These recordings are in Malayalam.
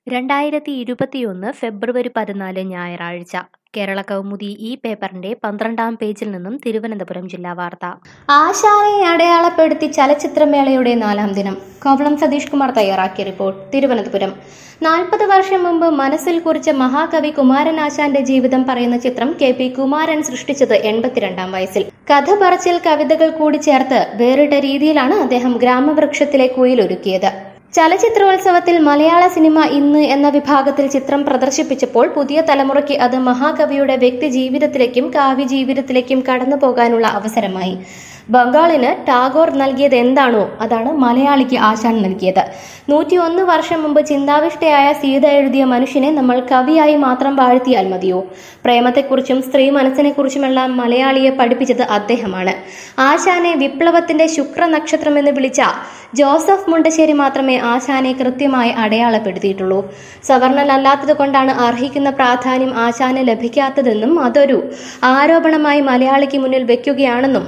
രണ്ടായിരത്തി ഇരുപത്തിയൊന്ന് ഫെബ്രുവരി പതിനാല് ഞായറാഴ്ച കേരള കൗമുദി ഈ പേപ്പറിന്റെ പന്ത്രണ്ടാം പേജിൽ നിന്നും തിരുവനന്തപുരം ജില്ലാ വാർത്ത ആശാനെ അടയാളപ്പെടുത്തി ചലച്ചിത്രമേളയുടെ നാലാം ദിനം കോവളം സതീഷ് കുമാർ തയ്യാറാക്കിയ റിപ്പോർട്ട് തിരുവനന്തപുരം നാൽപ്പത് വർഷം മുമ്പ് മനസ്സിൽ കുറിച്ച മഹാകവി കുമാരൻ ആശാന്റെ ജീവിതം പറയുന്ന ചിത്രം കെ പി കുമാരൻ സൃഷ്ടിച്ചത് എൺപത്തിരണ്ടാം വയസ്സിൽ കഥ പറച്ചിൽ കവിതകൾ കൂടി ചേർത്ത് വേറിട്ട രീതിയിലാണ് അദ്ദേഹം ഗ്രാമവൃക്ഷത്തിലെ കുയിലൊരുക്കിയത് ചലച്ചിത്രോത്സവത്തിൽ മലയാള സിനിമ ഇന്ന് എന്ന വിഭാഗത്തിൽ ചിത്രം പ്രദർശിപ്പിച്ചപ്പോൾ പുതിയ തലമുറയ്ക്ക് അത് മഹാകവിയുടെ വ്യക്തി ജീവിതത്തിലേക്കും കാവ്യ ജീവിതത്തിലേക്കും കടന്നു പോകാനുള്ള അവസരമായി ബംഗാളിന് ടാഗോർ നൽകിയത് എന്താണോ അതാണ് മലയാളിക്ക് ആശാൻ നൽകിയത് നൂറ്റി ഒന്ന് വർഷം മുമ്പ് ചിന്താവിഷ്ടയായ സീത എഴുതിയ മനുഷ്യനെ നമ്മൾ കവിയായി മാത്രം വാഴ്ത്തിയാൽ മതിയോ പ്രേമത്തെക്കുറിച്ചും സ്ത്രീ മനസ്സിനെക്കുറിച്ചുമെല്ലാം മലയാളിയെ പഠിപ്പിച്ചത് അദ്ദേഹമാണ് ആശാനെ വിപ്ലവത്തിന്റെ ശുക്ര നക്ഷത്രം എന്ന് വിളിച്ച ജോസഫ് മുണ്ടശ്ശേരി മാത്രമേ ആശാനെ കൃത്യമായി അടയാളപ്പെടുത്തിയിട്ടുള്ളൂ സവർണനല്ലാത്തത് കൊണ്ടാണ് അർഹിക്കുന്ന പ്രാധാന്യം ആശാന് ലഭിക്കാത്തതെന്നും അതൊരു ആരോപണമായി മലയാളിക്ക് മുന്നിൽ വെക്കുകയാണെന്നും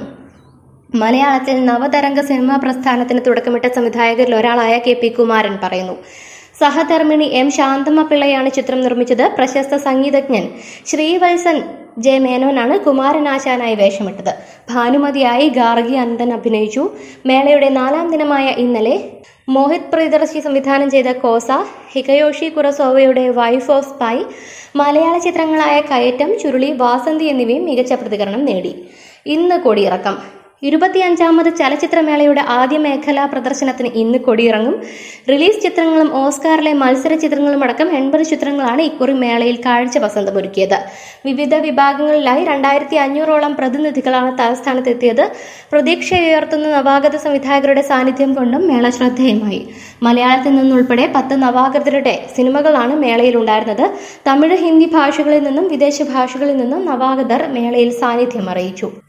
മലയാളത്തിൽ നവതരംഗ സിനിമാ പ്രസ്ഥാനത്തിന് തുടക്കമിട്ട സംവിധായകരിൽ ഒരാളായ കെ പി കുമാരൻ പറയുന്നു സഹധർമ്മിണി എം ശാന്തമ്മ പിള്ളയാണ് ചിത്രം നിർമ്മിച്ചത് പ്രശസ്ത സംഗീതജ്ഞൻ ശ്രീവത്സൻ ജെ മേനോനാണ് കുമാരനാശാനായി വേഷമിട്ടത് ഭാനുമതിയായി ഗാർഗി അനന്തൻ അഭിനയിച്ചു മേളയുടെ നാലാം ദിനമായ ഇന്നലെ മോഹിത് പ്രിയദർശി സംവിധാനം ചെയ്ത കോസ ഹികയോഷി കുറസോവയുടെ വൈഫ് ഓഫ് സ്പൈ മലയാള ചിത്രങ്ങളായ കയറ്റം ചുരുളി വാസന്തി എന്നിവയും മികച്ച പ്രതികരണം നേടി ഇന്ന് കൊടിയിറക്കം ഇരുപത്തിയഞ്ചാമത് ചലച്ചിത്രമേളയുടെ ആദ്യ മേഖലാ പ്രദർശനത്തിന് ഇന്ന് കൊടിയിറങ്ങും റിലീസ് ചിത്രങ്ങളും ഓസ്കാറിലെ മത്സര ചിത്രങ്ങളും അടക്കം എൺപത് ചിത്രങ്ങളാണ് ഇക്കുറി മേളയിൽ കാഴ്ച വസന്തമൊരുക്കിയത് വിവിധ വിഭാഗങ്ങളിലായി രണ്ടായിരത്തി അഞ്ഞൂറോളം പ്രതിനിധികളാണ് തലസ്ഥാനത്തെത്തിയത് പ്രതീക്ഷയുയർത്തുന്ന നവാഗത സംവിധായകരുടെ സാന്നിധ്യം കൊണ്ടും മേള ശ്രദ്ധേയമായി മലയാളത്തിൽ നിന്നുൾപ്പെടെ പത്ത് നവാഗതരുടെ സിനിമകളാണ് മേളയിൽ ഉണ്ടായിരുന്നത് തമിഴ് ഹിന്ദി ഭാഷകളിൽ നിന്നും വിദേശ ഭാഷകളിൽ നിന്നും നവാഗതർ മേളയിൽ സാന്നിധ്യം അറിയിച്ചു